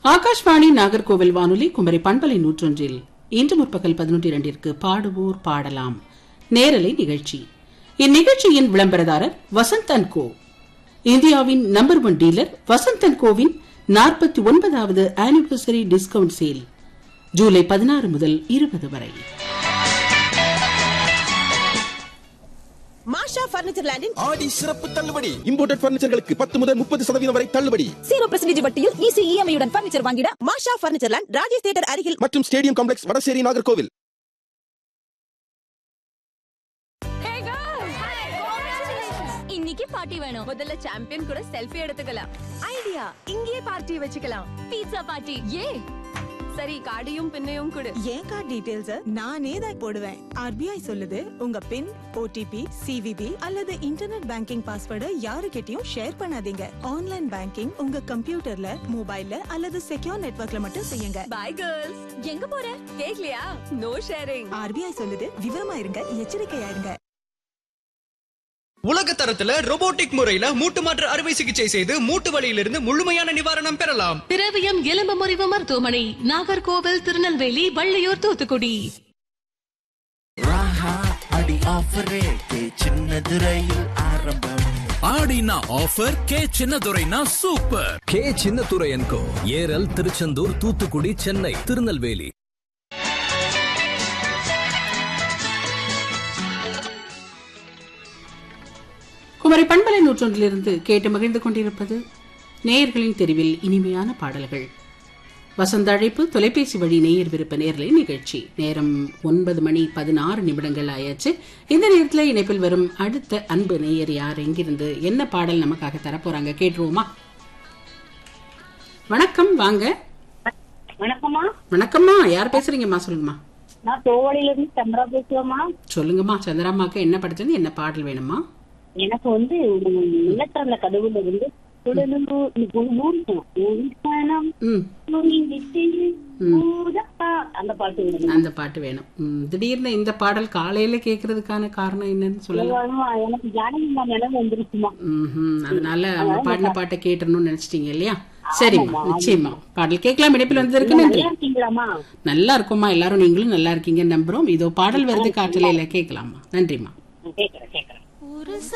ஆகாஷ்வாணி நாகர்கோவில் வானொலி குமரி பண்பலை நூற்றொன்றில் இன்று முற்பகல் பதினொன்று இரண்டிற்கு பாடுவோர் பாடலாம் நேரலை நிகழ்ச்சி இந்நிகழ்ச்சியின் விளம்பரதாரர் வசந்த் அண்ட் கோ இந்தியாவின் number one dealer Vasanth and கோவின் நாற்பத்தி ஒன்பதாவது ஆனிவர்சரி டிஸ்கவுண்ட் சேல் ஜூலை பதினாறு முதல் இருபது வரை மாஷா பர்னிச்சர் லேண்டின் ஆடி சிறப்பு தள்ளுபடி இம்போர்ட்டட் பர்னிச்சர்களுக்கு பத்து முதல் முப்பது சதவீதம் வரை தள்ளுபடி ஜீரோ பர்சன்டேஜ் வட்டியில் ஈஸி இஎம்ஐயுடன் பர்னிச்சர் வாங்கிட Masha furniture land Rajesh theatre அருகில் மற்றும் ஸ்டேடியம் காம்ப்ளெக்ஸ் வடசேரி நாகர்கோவில் இன்னைக்கு பார்ட்டி வேணும் முதல்ல சாம்பியன் கூட செல்ஃபி எடுத்துக்கலாம் ஐடியா இங்கேயே பார்ட்டி வச்சுக்கலாம் பீட்சா பார்ட்டி ஏ சரி கார்டையும் பின்னையும் கொடு என் கார்டு டீடைல்ஸ் நானே தான் போடுவேன் ஆர்பிஐ சொல்லுது உங்க பின் ஓடிபி சிவிபி அல்லது இன்டர்நெட் பேங்கிங் பாஸ்வேர்டை யாருக்கிட்டயும் ஷேர் பண்ணாதீங்க ஆன்லைன் பேங்கிங் உங்க கம்ப்யூட்டர்ல மொபைல்ல அல்லது செக்யூர் நெட்வொர்க்ல மட்டும் செய்யுங்க பை கேர்ள்ஸ் எங்க போற கேக்கலையா நோ ஷேரிங் ஆர்பிஐ சொல்லுது விவரமா இருங்க எச்சரிக்கையா இருங்க உலக தரத்துல robotic முறையில மூட்டு மாற்று அறுவை சிகிச்சை செய்து மூட்டு வலியிலிருந்து முழுமையான நிவாரணம் பெறலாம் திரவியம் எலும்பு முறிவு மருத்துவமனை நாகர்கோவில் திருநெல்வேலி வள்ளியூர் தூத்துக்குடி ராஹா அடி ஆஃபர் ரேட்டு சின்னதுரையில் ஆரம்பம் ஆடினா ஆஃபர் கே சின்னதுரைனா சூப்பர் கே சின்னதுரையன்கோ ஏரல் திருச்செந்தூர் தூத்துக்குடி சென்னை திருநெல்வேலி குமரி பண்பலை நூற்றொன்றிலிருந்து கேட்டு மகிழ்ந்து கொண்டிருப்பது நேயர்களின் தெரிவில் இனிமையான பாடல்கள் வசந்த அழைப்பு தொலைபேசி வழி நேயர் விருப்ப நேரலை நிகழ்ச்சி நேரம் ஒன்பது மணி பதினாறு நிமிடங்கள் ஆயாச்சு இந்த நேரத்தில் இணைப்பில் வரும் அடுத்த அன்பு நேயர் யார் எங்கிருந்து என்ன பாடல் நமக்காக தரப்போறாங்க கேட்டுருவோமா வணக்கம் வாங்க வணக்கம்மா வணக்கம்மா யார் பேசுறீங்கம்மா சொல்லுங்கம்மா நான் தோவழியில இருந்து சந்திரா பேசுவேம்மா சொல்லுங்கம்மா சந்திராமாக்கு என்ன படுத்தது என்ன பாடல் வேணுமா எனக்கு வந்து நிலத்திறந்த கதவுல இருந்து ம் அந்த பாட்டு வேணும் அந்த பாட்டு வேணும் ம், திடீர்னு இந்த பாடல் காலையில கேக்குறதுக்கான காரணம் என்னன்னு சொல்லலாம் எனக்கு ஜானகி நிலம் வந்துருச்சுமா ம்ஹும். அதனால அவங்க பாடின பாட்டை கேட்டணும்னு நினைச்சிட்டீங்க இல்லையா சரிம்மா நிச்சயமா பாடல் கேட்கலாம் இணைப்பில் வந்ததற்கு நன்றி நல்லா இருக்கீங்களாமா நல்லா இருக்கும்மா எல்லாரும் நீங்களும் நல்லா இருக்கீங்கன்னு நம்புறோம் இதோ பாடல் வருது காற்றலையில கேட்கலாமா நன்றிம்மா கேட்கறேன் கேட்கறேன்